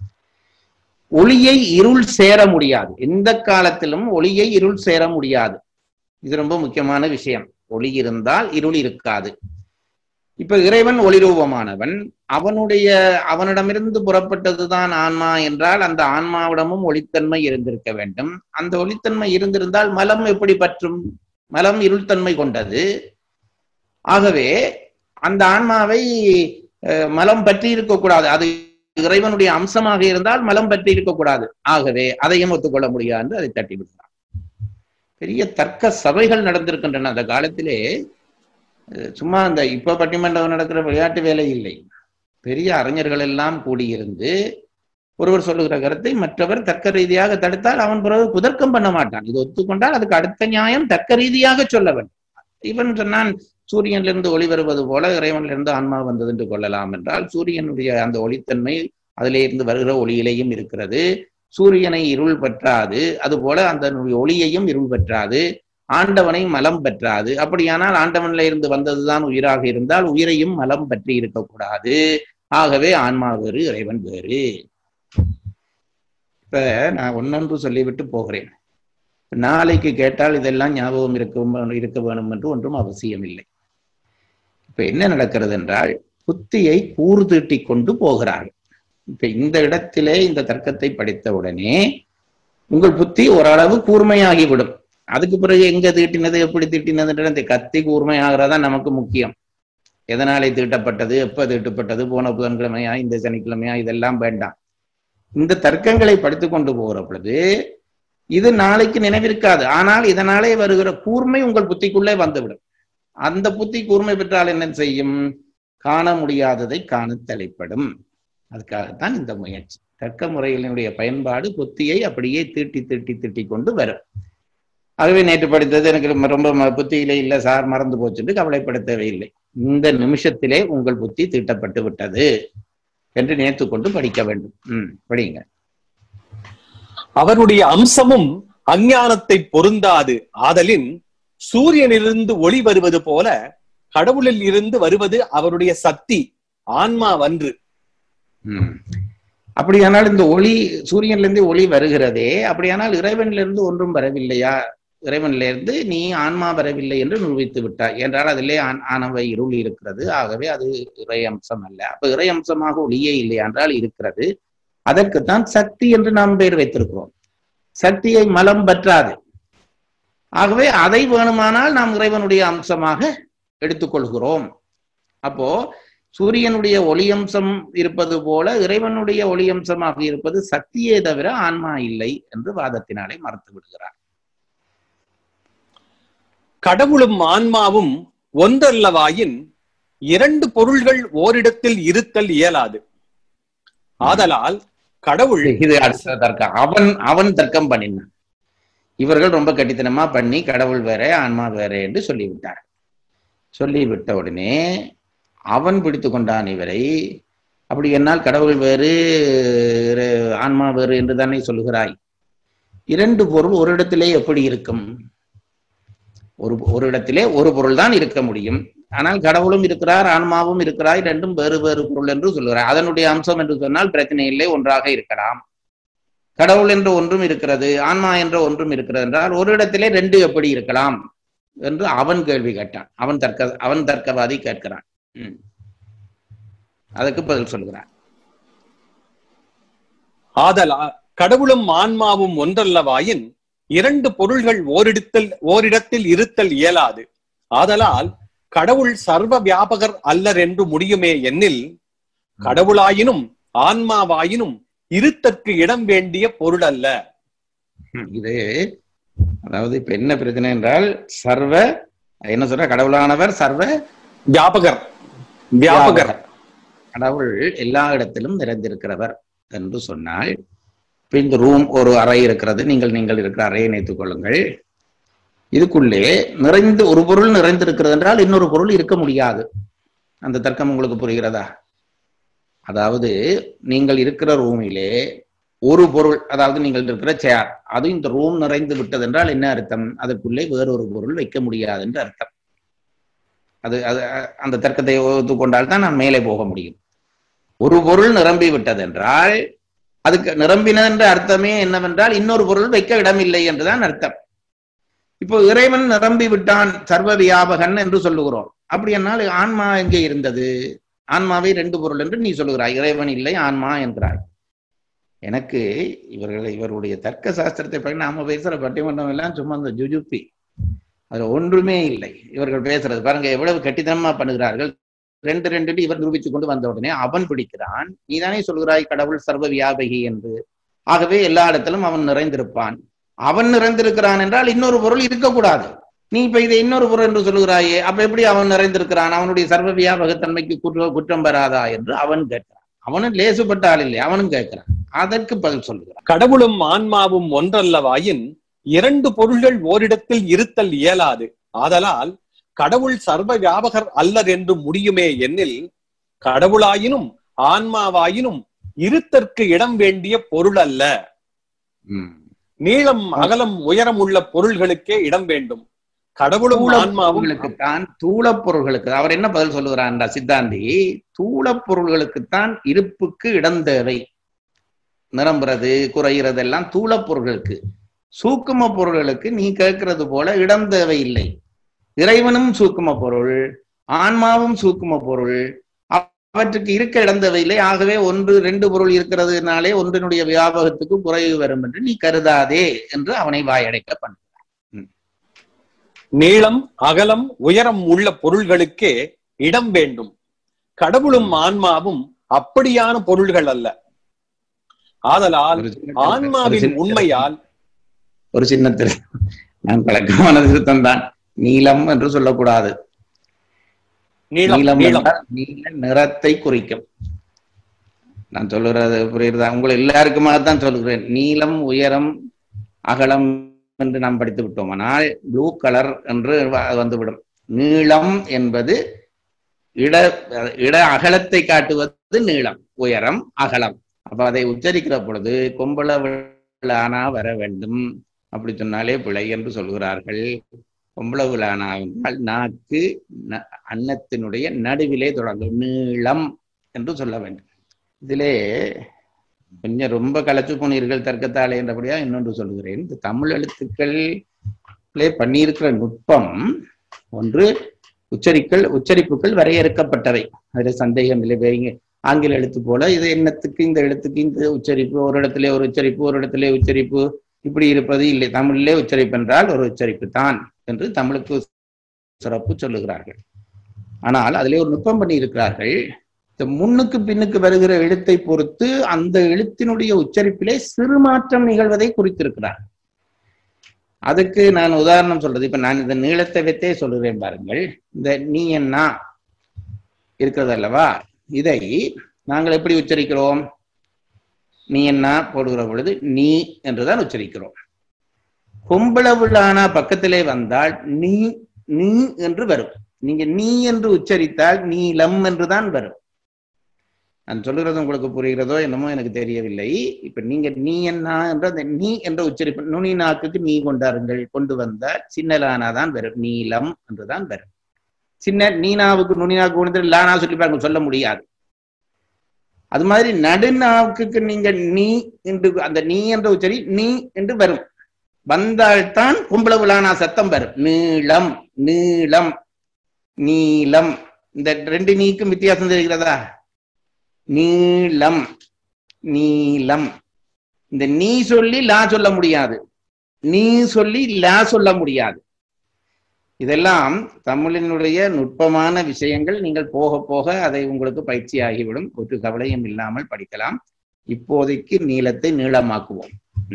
Speaker 4: ஒளியை இருள் சேர முடியாது எந்த காலத்திலும் ஒளியை இருள் சேர முடியாது இது ரொம்ப முக்கியமான விஷயம் ஒளி இருந்தால் இருள் இருக்காது இப்ப இறைவன் ஒளி ரூபமானவன் அவனுடைய அவனிடமிருந்து புறப்பட்டதுதான் ஆன்மா என்றால் அந்த ஆன்மாவிடமும் ஒளித்தன்மை இருந்திருக்க வேண்டும் அந்த ஒளித்தன்மை இருந்திருந்தால் மலம் எப்படி பற்றும் மலம் இருள்தன்மை கொண்டது ஆகவே அந்த ஆன்மாவை அஹ், மலம் பற்றி இருக்கக்கூடாது அது இறைவனுடைய அம்சமாக இருந்தால் மலம் பற்றி இருக்கக்கூடாது ஆகவே அதையும் ஒத்துக்கொள்ள முடியாது என்று அதை தட்டி விடுகிறார் பெரிய தர்க்க சபைகள் நடந்திருக்கின்றன அந்த காலத்திலே அஹ், சும்மா அந்த இப்ப பட்டிமன்றம் நடக்கிற விளையாட்டு வேலை இல்லை பெரிய அறிஞர்கள் எல்லாம் கூடியிருந்து ஒருவர் சொல்லுகிற கருத்தை மற்றவர் தர்க்க ரீதியாக தடுத்தால் அவன் பிறகு குதர்க்கம் பண்ண மாட்டான் இது ஒத்துக்கொண்டால் அதுக்கு அடுத்த நியாயம் தர்க்க ரீதியாக சொல்ல வேண்டும் இவன் சொன்னான் சூரியனிலிருந்து ஒளி வருவது போல இறைவனிலிருந்து ஆன்மா வந்தது என்று கொள்ளலாம் என்றால் சூரியனுடைய அந்த ஒளித்தன்மை அதிலே இருந்து வருகிற ஒளியிலேயும் இருக்கிறது சூரியனை இருள் பற்றாது அதுபோல அந்த ஒளியையும் இருள் பற்றாது ஆண்டவனை மலம் பற்றாது அப்படியானால் ஆண்டவனில இருந்து வந்ததுதான் உயிராக இருந்தால் உயிரையும் மலம் பற்றி இருக்கக்கூடாது ஆகவே ஆன்மா வேறு இறைவன் வேறு இப்ப நான் ஒன்னொன்று சொல்லிவிட்டு போகிறேன் நாளைக்கு கேட்டால் இதெல்லாம் ஞாபகம் இருக்க இருக்க வேணும் என்று ஒன்றும் அவசியம் இல்லை இப்ப என்ன நடக்கிறது என்றால் புத்தியை கூர்தீட்டி கொண்டு போகிறார்கள் இப்ப இந்த இடத்திலே இந்த தர்க்கத்தை படித்த உடனே உங்கள் புத்தி ஓரளவு கூர்மையாகிவிடும் அதுக்கு பிறகு எங்க தீட்டினது எப்படி தீட்டினது இந்த கத்தி கூர்மையாகிறதா நமக்கு முக்கியம் எதனாலே தீட்டப்பட்டது எப்ப தீட்டப்பட்டது போன புதன்கிழமையா இந்த சனிக்கிழமையா இதெல்லாம் வேண்டாம் இந்த தர்க்கங்களை படித்து கொண்டு போகிற பொழுது இது நாளைக்கு நினைவிருக்காது ஆனால் இதனாலே வருகிற கூர்மை உங்கள் புத்திக்குள்ளே வந்துவிடும் அந்த புத்தி கூர்மை பெற்றால் என்ன செய்யும் காண முடியாததை காண தலைப்படும் அதுக்காகத்தான் இந்த முயற்சி தர்க்க முறைகளினுடைய பயன்பாடு புத்தியை அப்படியே தீட்டி தீட்டி தீட்டி கொண்டு வரும் ஆகவே நேற்று படித்தது எனக்கு ரொம்ப- ரொம்ப ம- புத்தியிலே இல்லை சார் மறந்து போச்சுன்னு கவலைப்பட தேவையில்லை இந்த நிமிஷத்திலே உங்கள் புத்தி தீட்டப்பட்டு விட்டது என்று நினைத்து கொண்டு படிக்க வேண்டும் ம் படிங்க
Speaker 3: அவருடைய அம்சமும் அஞ்ஞானத்தை பொருந்தாது ஆதலின் சூரியனிலிருந்து ஒளி வருவது போல கடவுளில் இருந்து வருவது அவருடைய சக்தி ஆன்மாவன்று
Speaker 4: ம். அப்படியானால் இந்த ஒளி சூரியனிலிருந்து ஒளி வருகிறதே அப்படியானால் இறைவனிலிருந்து ஒன்றும் வரவில்லையா இறைவனிலிருந்து நீ ஆன்மா வரவில்லை என்று நிரூபித்து விட்டாய் என்றால் அதிலே ஆன்- ஆணவ இருள் இருக்கிறது ஆகவே அது இறை அம்சம் அல்ல அப்ப இறை அம்சமாக ஒளியே இல்லை என்றால் இருக்கிறது அதற்குத்தான் சக்தி என்று நாம் பெயர் வைத்திருக்கிறோம் சக்தியை மலம் பற்றாது ஆகவே அதை வேணுமானால் நாம் இறைவனுடைய அம்சமாக எடுத்துக்கொள்கிறோம் அப்போ சூரியனுடைய ஒளியம்சம் இருப்பது போல இறைவனுடைய ஒளியம்சமாக இருப்பது சக்தியே தவிர ஆன்மா இல்லை என்று வாதத்தினாலே மறுத்து விடுகிறார்
Speaker 3: கடவுளும் ஆன்மாவும் ஒன்றல்லவாயின் இரண்டு பொருள்கள் ஓரிடத்தில் இருத்தல் இயலாது ஆதலால் கடவுள்
Speaker 4: இது அடுத்த தர்க்கம் அவன் அவன் தர்க்கம் பண்ணினான் இவர்கள் ரொம்ப கட்டித்தனமா பண்ணி கடவுள் வேற ஆன்மா வேற என்று சொல்லிவிட்டார் சொல்லிவிட்ட உடனே அவன் பிடித்து கொண்டான் இவரை அப்படி என்னால் கடவுள் வேறு இரு- ஆன்மா வேறு என்று தானே சொல்லுகிறாய் இரண்டு பொருள் ஒரு இடத்திலே எப்படி இருக்கும் ஒரு ஒரு இடத்திலே ஒரு பொருள் தான் இருக்க முடியும் ஆனால் கடவுளும் இருக்கிறார் ஆன்மாவும் இருக்கிறார் ரெண்டும் வேறு வேறு பொருள் என்று சொல்கிறார் அதனுடைய அம்சம் என்று சொன்னால் பிரச்சனை இல்லை ஒன்றாக இருக்கலாம் கடவுள் என்ற ஒன்றும் இருக்கிறது ஆன்மா என்ற ஒன்றும் இருக்கிறது என்றால் ஒரு இடத்திலே ரெண்டு எப்படி இருக்கலாம் என்று அவன் கேள்வி கேட்டான் அவன் தர்க்க அவன் தர்க்கவாதி கேட்கிறான் ம். அதுக்கு பதில் சொல்கிறான்
Speaker 3: ஆதலா கடவுளும் ஆன்மாவும் ஒன்றல்லவாயின் இரண்டு பொருள்கள் ஓரிடத்தில் ஓரிடத்தில் இருத்தல் இயலாது ஆதலால் கடவுள் சர்வ வியாபகர் அல்லர் என்று முடியுமே எண்ணில் கடவுளாயினும் ஆன்மாவாயினும் இருத்தற்கு இடம் வேண்டிய பொருள் அல்ல
Speaker 4: ம், இது அதாவது இப்ப என்ன பிரச்சனை என்றால் சர்வ என்ன சொல்ற கடவுளானவர் சர்வ
Speaker 3: வியாபகர் வியாபகர்
Speaker 4: கடவுள் எல்லா இடத்திலும் நிறைந்திருக்கிறவர் என்று சொன்னால் இப்ப இந்த ரூம் ஒரு அறை இருக்கிறது நீங்கள் நீங்கள் இருக்கிற அறையை நினைத்துக் கொள்ளுங்கள் இதுக்குள்ளே நிறைந்து ஒரு பொருள் நிறைந்திருக்கிறது என்றால் இன்னொரு பொருள் இருக்க முடியாது அந்த தர்க்கம் உங்களுக்கு புரிகிறதா அதாவது நீங்கள் இருக்கிற ரூமிலே ஒரு பொருள் அதாவது நீங்கள் இருக்கிற சேர் அது இந்த ரூம் நிறைந்து விட்டது என்றால் என்ன அர்த்தம் அதற்குள்ளே வேறொரு பொருள் வைக்க முடியாது என்று அர்த்தம் அது அது அ- அந்த தர்க்கத்தை ஒத்துக்கொண்டால் தான் நான் மேலே போக முடியும் ஒரு பொருள் நிரம்பி விட்டது என்றால் அதுக்கு நிரம்பினது என்ற அர்த்தமே என்னவென்றால் இன்னொரு பொருள் வைக்க இடமில்லை என்றுதான் அர்த்தம் இப்போ இறைவன் நிரம்பி விட்டான் சர்வ வியாபகன் என்று சொல்லுகிறோம் அப்படி என்னால் ஆன்மா எங்கே இருந்தது ஆன்மாவை ரெண்டு பொருள் என்று நீ சொல்லுகிறாய் இறைவன் இல்லை ஆன்மா என்கிறாய் எனக்கு இவர்கள் இவருடைய தர்க்க சாஸ்திரத்தை பற்றி நாம பேசுற பட்டிமன்றம் எல்லாம் சும்மா அந்த ஜுஜுப்பி அதுல ஒன்றுமே இல்லை இவர்கள் பேசுறது பாருங்க எவ்வளவு கட்டித்தனமா பண்ணுகிறார்கள் ரெண்டு ரெண்டு இவர் நிரூபிச்சு கொண்டு வந்த உடனே அவன் பிடிக்கிறான் நீதானே சொல்கிறாய் கடவுள் சர்வ வியாபகி என்று ஆகவே எல்லா இடத்திலும் அவன் நிறைந்திருப்பான் அவன் நிறைந்திருக்கிறான் என்றால் இன்னொரு பொருள் இருக்கக்கூடாது நீ இப்ப இதை இன்னொரு பொருள் என்று சொல்கிறாயே அப்ப எப்படி அவன் நிறைந்திருக்கிறான் அவனுடைய சர்வ வியாபகத்தன்மைக்கு குற்ற குற்றம் வராதா என்று அவன் கேட்கிறான் அவனும் லேசுப்பட்ட ஆள் இல்லை அவனும் கேட்கிறான் அதற்கு பதில் சொல்லுகிறான்
Speaker 3: கடவுளும் ஆன்மாவும் ஒன்றல்லவாயின் இரண்டு பொருள்கள் ஓரிடத்தில் இருத்தல் இயலாது ஆதலால் கடவுள் சர்வ வியாபகர் அல்லர் என்று முடியுமே எண்ணில் கடவுளாயினும் ஆன்மாவாயினும் இருத்தற்கு இடம் வேண்டிய பொருள் அல்ல
Speaker 4: உம்
Speaker 3: நீளம் அகலம் உயரம் உள்ள பொருள்களுக்கே இடம் வேண்டும் கடவுளும் ஆன்மாவும்
Speaker 4: பொருள்களுக்குத்தான் தூளப் பொருள்களுக்கு அவர் என்ன பதில் சொல்லுகிறான்டா சித்தாந்தி தூளப் பொருள்களுக்குத்தான் இருப்புக்கு இடம் தேவை நிரம்புறது குறைகிறது எல்லாம் தூளப் பொருள்களுக்கு சூக்கும பொருள்களுக்கு நீ கேட்கிறது போல இடம் தேவையில்லை இறைவனும் சூக்கும பொருள் ஆன்மாவும் சூக்கும பொருள் அவற்றுக்கு இருக்க இடம் தேவையில்லை ஆகவே ஒன்று ரெண்டு பொருள் இருக்கிறதுனாலே ஒன்றினுடைய வியாபகத்துக்கு குறைவு வரும் என்று நீ கருதாதே என்று அவனை வாயடைக்க பண்ண
Speaker 3: நீளம் அகலம் உயரம் உள்ள பொருள்களுக்கே இடம் வேண்டும் கடவுளும் ஆன்மாவும் அப்படியான பொருள்கள் அல்ல ஆதலால்
Speaker 4: ஒரு சின்ன- ஒரு
Speaker 3: ஆன்மாவின்
Speaker 4: சின்ன-
Speaker 3: உண்மையால்
Speaker 4: ஒரு சின்ன திரு- நான் பழக்கமான திருத்தம் தான் நீலம் என்று சொல்லக்கூடாது
Speaker 3: நீளம்
Speaker 4: நீலம்
Speaker 3: நீளம்
Speaker 4: என்றால் நீல நிறத்தை குறிக்கும் நான் சொல்லுறது புரியுறதா உங்களை எல்லாருக்குமாக தான் சொல்லுகிறேன் நீளம் உயரம் அகலம் என்று நாம் படித்து விட்டோமானால் ப்ளூ கலர் என்று வ- வந்துவிடும் நீளம் என்பது இட இட அகலத்தை காட்டுவது நீளம் உயரம் அகலம் அப்ப அதை உச்சரிக்கிற பொழுது கொம்பள விழானா வர வேண்டும் அப்படி சொன்னாலே பிழை என்று சொல்கிறார்கள் கொம்பள விழானா என்றால் நாக்கு ந- அன்னத்தினுடைய நடுவிலே தொடங்கும் நீளம் என்று சொல்ல வேண்டும் இதிலே கொஞ்சம் ரொம்ப கலைச்சு போனீர்கள் தர்க்கத்தாலே என்றபடியா இன்னொன்று சொல்கிறேன் இந்த தமிழ் எழுத்துக்களே பண்ணியிருக்கிற நுட்பம் ஒன்று உச்சரிக்கள் உச்சரிப்புகள் வரையறுக்கப்பட்டவை அதுல சந்தேகம் இல்லை வைங்க ஆங்கில எழுத்து போல இது என்னத்துக்கு இந்த எழுத்துக்கு இந்த உச்சரிப்பு ஒரு இடத்துல ஒரு உச்சரிப்பு ஒரு இடத்துல உச்சரிப்பு இப்படி இருப்பது இல்லை தமிழிலே உச்சரிப்பு என்றால் ஒரு உச்சரிப்பு தான் என்று தமிழுக்கு சிறப்பு சொல்லுகிறார்கள் ஆனால் அதிலே ஒரு நுட்பம் பண்ணி இருக்கிறார்கள் இந்த முன்னுக்கு பின்னுக்கு வருகிற எழுத்தை பொறுத்து அந்த எழுத்தினுடைய உச்சரிப்பிலே சிறு மாற்றம் நிகழ்வதை குறித்திருக்கிறார் அதுக்கு நான் உதாரணம் சொல்றது இப்ப நான் இந்த நீளத்தை வைத்தே சொல்லுகிறேன் பாருங்கள் இந்த நீ என்ன இருக்கிறது அல்லவா இதை நாங்கள் எப்படி உச்சரிக்கிறோம் நீ என்ன போடுகிற பொழுது நீ என்றுதான் உச்சரிக்கிறோம் கொம்பளவுளானா பக்கத்திலே வந்தால் நீ நீ என்று வரும் நீங்க நீ என்று உச்சரித்தால் நீலம் என்றுதான் வரும் நான் சொல்லுகிறது உங்களுக்கு புரிகிறதோ என்னமோ எனக்கு தெரியவில்லை இப்ப நீங்க நீ என்ன என்ற அந்த நீ என்ற உச்சரிப்பு நுனி நாக்குக்கு நீ கொண்டாருங்கள் கொண்டு வந்தால் சின்னலானாதான் வரும் நீலம் என்றுதான் வரும் சின்ன நீனாவுக்கு நுனி நாக்கு கொண்டு லானா சொல்லி பாருங்க சொல்ல முடியாது அது மாதிரி நடுநாவுக்கு நீங்க நீ என்று அந்த நீ என்ற உச்சரி நீ என்று வரும் வந்தால்தான் கும்பளவு லானா சத்தம் வரும் நீளம் நீளம் நீளம் இந்த ரெண்டு நீக்கும் வித்தியாசம் தெரிகிறதா நீளம் நீளம் இந்த நீ சொல்லி லா சொல்ல முடியாது நீ சொல்லி லா சொல்ல முடியாது இதெல்லாம் தமிழினுடைய நுட்பமான விஷயங்கள் நீங்கள் போக போக அதை உங்களுக்கு பயிற்சி ஆகிவிடும் ஒரு கவலையும் இல்லாமல் படிக்கலாம் இப்போதைக்கு நீளத்தை நீளமாக்குவோம்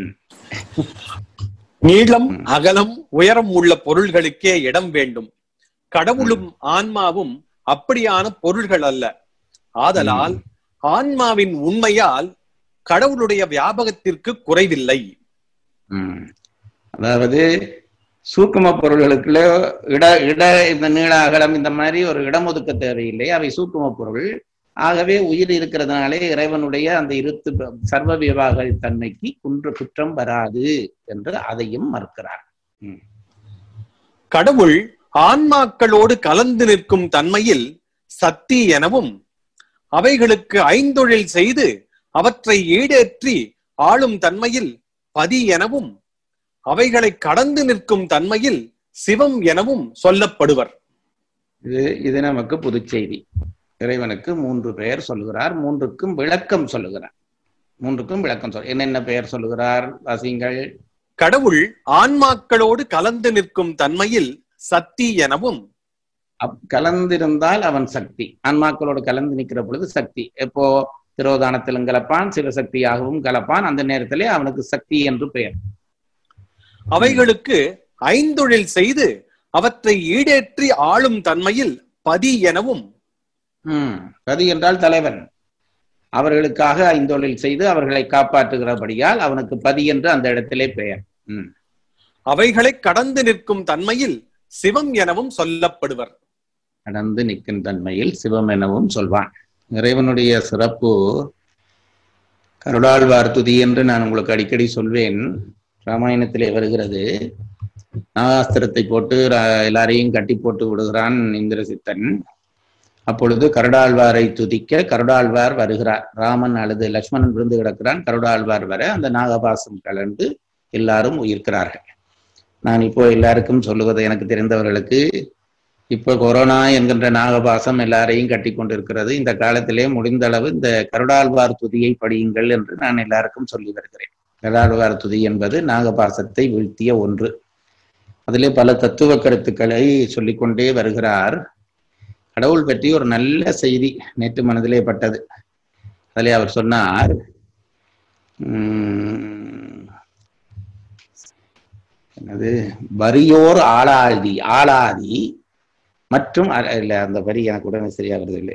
Speaker 3: நீளம் அகலம் உயரம் உள்ள பொருள்களுக்கே இடம் வேண்டும் கடவுளும் ஆன்மாவும் அப்படியான பொருள்கள் அல்ல ஆதலால் ஆன்மாவின் உண்மையால் கடவுளுடைய வியாபகத்திற்கு குறைவில்லை
Speaker 4: ம். அதாவது சூக்கும பொருள்களுக்குள்ள இட இட இந்த நீள அகலம் இந்த மாதிரி ஒரு இடம் ஒதுக்க தேவையில்லை அவை சூக்கும பொருள் ஆகவே உயிர் இருக்கிறதுனாலே இறைவனுடைய அந்த இருத்து சர்வ விவாக தன்மைக்கு குன்ற குற்றம் வராது என்று அதையும் மறுக்கிறார்
Speaker 3: கடவுள் ஆன்மாக்களோடு கலந்து நிற்கும் தன்மையில் சக்தி எனவும் அவைகளுக்கு ஐந்தொழில் செய்து அவற்றை ஈடேற்றி ஆளும் தன்மையில் பதி எனவும் அவைகளை கடந்து நிற்கும் தன்மையில் சிவம் எனவும் சொல்லப்படுவர்
Speaker 4: இது இது நமக்கு புதுச்செய்தி இறைவனுக்கு மூன்று பெயர் சொல்லுகிறார் மூன்றுக்கும் விளக்கம் சொல்லுகிறார் மூன்றுக்கும் விளக்கம் சொல் என்னென்ன பெயர் சொல்லுகிறார் வாசிங்கள்
Speaker 3: கடவுள் ஆன்மாக்களோடு கலந்து நிற்கும் தன்மையில் சக்தி எனவும்
Speaker 4: அப்- கலந்திருந்தால் அவன் சக்தி ஆன்மாக்களோடு கலந்து நிற்கிற பொழுது சக்தி எப்போ திரோதானத்திலும் கலப்பான் சிவசக்தியாகவும் கலப்பான் அந்த நேரத்திலே அவனுக்கு சக்தி என்று பெயர்
Speaker 3: அவைகளுக்கு ஐந்தொழில் செய்து அவற்றை ஈடேற்றி ஆளும் தன்மையில் பதி எனவும்
Speaker 4: உம் பதி என்றால் தலைவன் அவர்களுக்காக ஐந்தொழில் செய்து அவர்களை காப்பாற்றுகிறபடியால் அவனுக்கு பதி என்று அந்த இடத்திலே பெயர் உம்
Speaker 3: அவைகளை கடந்து நிற்கும் தன்மையில் சிவம் எனவும் சொல்லப்படுவர்
Speaker 4: கடந்து நிற்கும் தன்மையில் சிவம் எனவும் சொல்வான் இறைவனுடைய சிறப்பு கருடாழ்வார் துதி என்று நான் உங்களுக்கு அடிக்கடி சொல்வேன் ராமாயணத்திலே வருகிறது நாகாஸ்திரத்தை போட்டு ரா- எல்லாரையும் கட்டி போட்டு விடுகிறான் இந்திரசித்தன் அப்பொழுது கருடாழ்வாரை துதிக்க கருடாழ்வார் வருகிறார் ராமன் அழுது லக்ஷ்மணன் விழுந்து கிடக்கிறான் கருடாழ்வார் வர அந்த நாகபாசம் கலந்து எல்லாரும் உயிர்க்கிறார்கள் நான் இப்போ எல்லாருக்கும் சொல்லுவது எனக்கு தெரிந்தவர்களுக்கு இப்போ கொரோனா என்கின்ற நாகபாசம் எல்லாரையும் கட்டி கொண்டிருக்கிறது இந்த காலத்திலே முடிந்த அளவு இந்த கருடாழ்வார் துதியை படியுங்கள் என்று நான் எல்லாருக்கும் சொல்லி வருகிறேன் கருடாழ்வார் துதி என்பது நாகபாசத்தை வீழ்த்திய ஒன்று அதிலே பல தத்துவ கருத்துக்களை சொல்லிக்கொண்டே வருகிறார் கடவுள் பற்றி ஒரு நல்ல செய்தி நேற்று மனதிலே பட்டது அதிலே அவர் சொன்னார் உம், என்னது வரியோர் ஆளாதி ஆளாதி மற்றும் அ- இல்ல அந்த வரி எனக்கு உடனே சரியா வருது இல்லை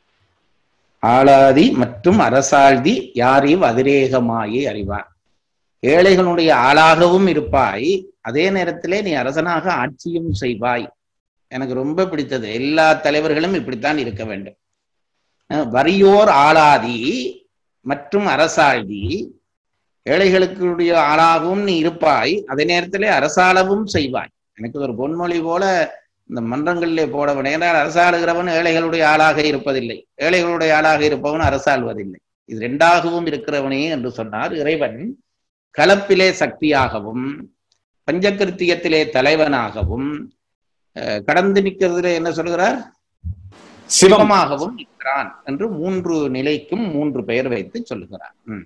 Speaker 4: ஆளாதி மற்றும் அரசாழ்தி யாரையும் அதிரேகமாயே அறிவார் ஏழைகளுடைய ஆளாகவும் இருப்பாய் அதே நேரத்திலே நீ அரசனாக ஆட்சியும் செய்வாய் எனக்கு ரொம்ப பிடித்தது எல்லா தலைவர்களும் இப்படித்தான் இருக்க வேண்டும் அஹ் வறியோர் ஆளாதி மற்றும் அரசாழ்தி ஏழைகளுக்குடைய ஆளாகவும் நீ இருப்பாய் அதே நேரத்திலே அரசாளவும் செய்வாய் எனக்கு ஒரு பொன்மொழி போல இந்த மன்றங்களிலே போட நேரால் அரசாளுகிறவன் ஏழைகளுடைய ஆளாக இருப்பதில்லை ஏழைகளுடைய ஆளாக இருப்பவன் அரசாள்வதில்லை இது ரெண்டாகவும் இருக்கிறவனே என்று சொன்னார் இறைவன் கலப்பிலே சக்தியாகவும் பஞ்சகிருத்தியத்திலே தலைவனாகவும் அஹ், கடந்து நிற்கிறதுல என்ன சொல்கிறார்
Speaker 3: சிவம்
Speaker 4: சிவமாகவும் நிற்கிறான் என்று மூன்று நிலைக்கும் மூன்று பெயர் வைத்து சொல்லுகிறார் ம்.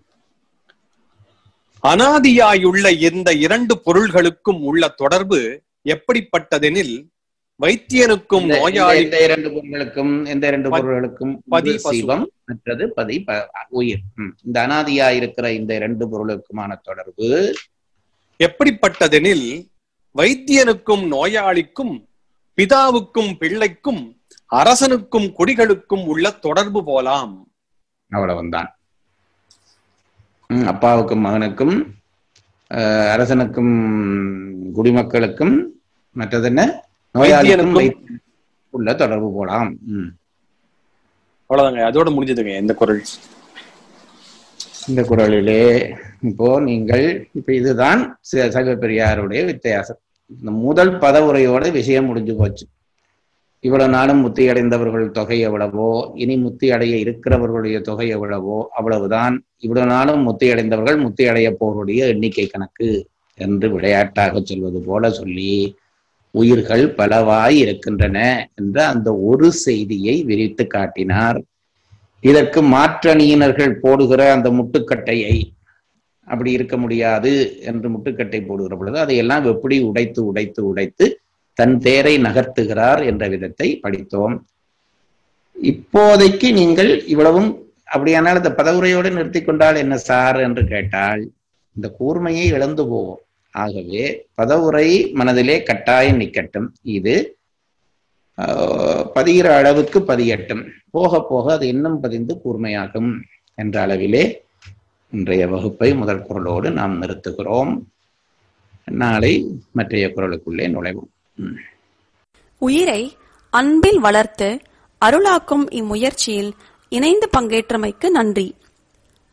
Speaker 3: அனாதியாயுள்ள இந்த இரண்டு பொருள்களுக்கும் உள்ள தொடர்பு எப்படிப்பட்டதெனில் வைத்தியனுக்கும்
Speaker 4: இந்த- இந்த-
Speaker 3: நோயாளி
Speaker 4: இந்த இரண்டு பொருள்களுக்கும் எந்த இரண்டு
Speaker 3: பதி-
Speaker 4: பொருள்களுக்கும்
Speaker 3: பதி,
Speaker 4: ஒன்று
Speaker 3: பசு.
Speaker 4: சிவம் மற்றது பதி ப- உயிர் ம். இந்த அனாதியா இருக்கிற இந்த இரண்டு பொருளுக்குமான தொடர்பு
Speaker 3: எப்படிப்பட்டதெனில் வைத்தியனுக்கும் நோயாளிக்கும் பிதாவுக்கும் பிள்ளைக்கும் அரசனுக்கும் குடிகளுக்கும் உள்ள தொடர்பு போலாம்
Speaker 4: அவ்வளவுதான் ம், அப்பாவுக்கும் மகனுக்கும் அஹ், அரசனுக்கும் குடிமக்களுக்கும் மற்றது என்ன நோயாளிக்கும்
Speaker 3: வைத்தியனுக்கும்
Speaker 4: வைத்தியனுக்கும் உள்ள தொடர்பு போலாம் ம்.
Speaker 3: அவ்வளவுதாங்க அதோட முடிஞ்சதுங்க இந்த குரல்
Speaker 4: இந்த குரலிலே இப்போ நீங்கள் இப்ப இதுதான் சி- சைவ பெரியாருடைய வித்தியாசம் இந்த முதல் பதவுரையோட விஷயம் முடிஞ்சு போச்சு இவ்வளவு நாளும் முத்தி அடைந்தவர்கள் தொகை எவ்வளவோ இனி முத்தி அடைய இருக்கிறவர்களுடைய தொகை எவ்வளவோ அவ்வளவுதான் இவ்வளவு நாளும் முத்தி அடைந்தவர்கள் முத்தி அடைய போருடைய எண்ணிக்கை கணக்கு என்று விளையாட்டாக சொல்வது போல சொல்லி உயிர்கள் பலவாய் இருக்கின்றன என்ற அந்த ஒரு செய்தியை விரித்து காட்டினார் இதற்கு மாற்றணியினர்கள் போடுகிற அந்த முட்டுக்கட்டையை அப்படி இருக்க முடியாது என்று முட்டுக்கட்டை போடுகிற பொழுது அதையெல்லாம் எப்படி உடைத்து உடைத்து உடைத்து தன் தேரை நகர்த்துகிறார் என்ற விதத்தை படித்தோம் இப்போதைக்கு நீங்கள் இவ்வளவும் அப்படியானால் இந்த பதவுரையோடு நிறுத்தி கொண்டால் என்ன சார் என்று கேட்டால் இந்த கூர்மையை இழந்து போவோம் ஆகவே பதவுரை மனதிலே கட்டாயம் நிக்கட்டும் இது ஆஹ், பதிகிற அளவுக்கு பதியட்டும் போக போக அது இன்னும் பதிந்து கூர்மையாகும் என்ற அளவிலே இன்றைய வகுப்பை முதல் குரலோடு நாம் நிறுத்துகிறோம் நாளை மற்றைய குரலுக்குள்ளே நுழைவோம் ம்.
Speaker 1: உயிரை அன்பில் வளர்த்து அருளாக்கும் இம்முயற்சியில் இணைந்து பங்கேற்றமைக்கு நன்றி